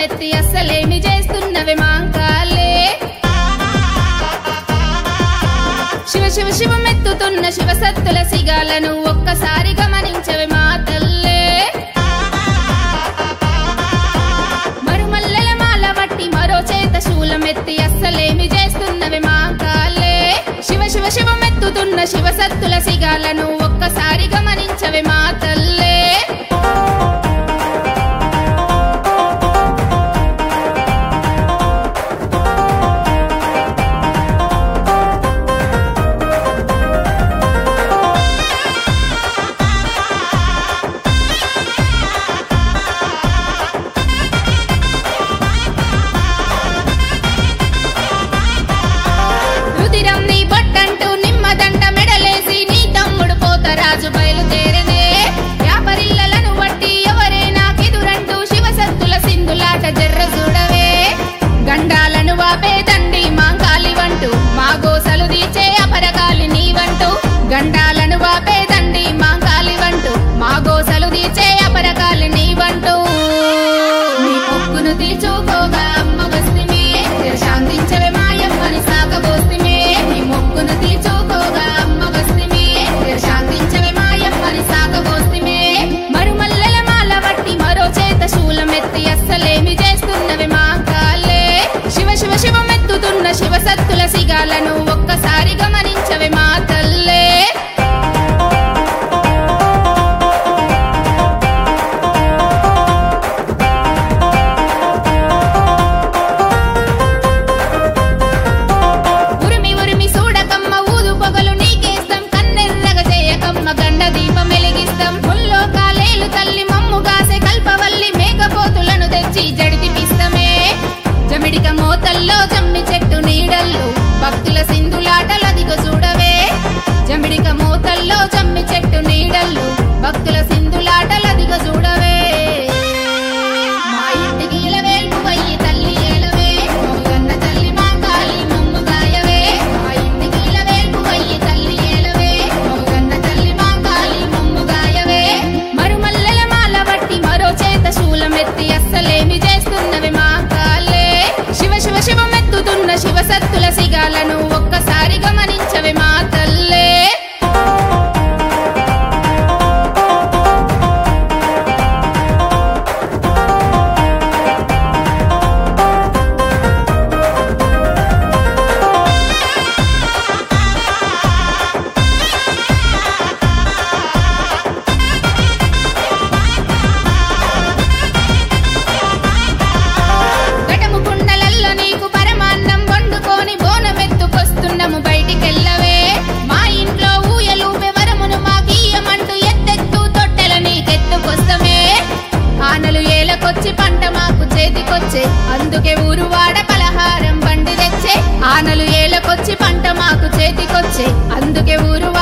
శూలమెత్తి అస్సలేమి చేస్తున్నవి మాంకాలే శివ శివ శివమెత్తుతున్న శివసత్తుల సిగాలను ఒక్కసారి గమనించవి మా తల్లే మరుమల్లెల మాల వట్టి మరో చేత శూలమెత్తి అస్సలేమి చేస్తున్నవి మా కాలే శివ శివ శివమెత్తుతున్న శివసత్తుల సిగాలను ఒక్కసారి గమనించవి మా తల్లే రుదిరం నీ బొట్టంటూ నిమ్మదండ మెడలేసి నీ తమ్ముడు పోతరాజు బయలుదేరనే వ్యాపరిల్లలను బట్టి ఎవరే నాకెదురంటూ శివసత్తుల సింధులాట జర్ర చూడవే గండాలను వాపేదండి మాంకాలి వంటూ మా గోసలు తీచే అపరగాలి నీవంటూ గండాలను వాపేదండి మాంకాలి వంటూ మా గోసలు తీచే అపరగాలి నీవంటూ నీ ముక్కును తీర్చుకోగా అమ్మ వస్తిమే శాంతించవే మాయమ్మని సాగబోస్తిమే నీ ముక్కును తీర్చుకోగా అమ్మ వస్తిమే శాంతించవే మాయమ్మని సాగబోస్తిమే మరుమల్లెల మాల వట్టి మరో చేత శూలమెత్తి అస్సలేమి చేస్తున్నవి మా కాలే శివ శివ శివమెత్తుతున్న శివసత్తుల సిగాలను ఒక్కసారి గమనించవే మా తల్లే ఉరిమి ఉరిమి చూడకమ్మ ఊదు పొగలు నీకేస్తాం కన్నెర్రగ చేయకమ్మ గండ దీపం వెలిగిస్తాం ముల్లో కాలేలు తల్లి మమ్ము గాసే కల్పవల్లి మేకపోతులను తెచ్చి జడితిపిస్తమే జమిడిక మోతల్లో జమ్మి చెట్టు నీడల్లో భక్తుల సింధులాటలదిగో చూడవే జమిడిక మోతల్లో జమ్మి చెట్టు నీడల్లో భక్తుల సింధులాటలదిగో చూడవే మా ఇంటికి ఇలవేల్పు వయ్యి తల్లి ఏలవే మొగన్న తల్లి మా కాలి మమ్ము గాయవే మా ఇంటికి ఇలవేల్పు వయ్యి తల్లి ఏలవే మొగన్న తల్లి మా కాలి మమ్ము గాయవే మరుమల్లెల మాల వట్టి మరో చేత శూలమెత్తి అస్సలేమి చేస్తున్నవి మా కాలే శివ శివ శివమెత్తుతున్న శివసత్తుల సిగాలను ఒక్కసారి గమనించవి మా తల్లే గటము కుండలల్లో నీకు పరమాన్నం వండుకొని బోనమెత్తుకొస్తున్నాము బయటికెళ్ళవే మా ఇంట్లో ఊయలు వివరమును మాకీయమంటూ ఎత్తెత్తు తొట్టెల నీకెత్తుకొస్తమే ఆనలు ఏలకొచ్చి పంట మాకు చేతికొచ్చే అందుకే ఊరు వాడ పలహారం బండి తెచ్చే ఆనలు ఏలకొచ్చి పంట మాకు చేతికొచ్చే అందుకే ఊరు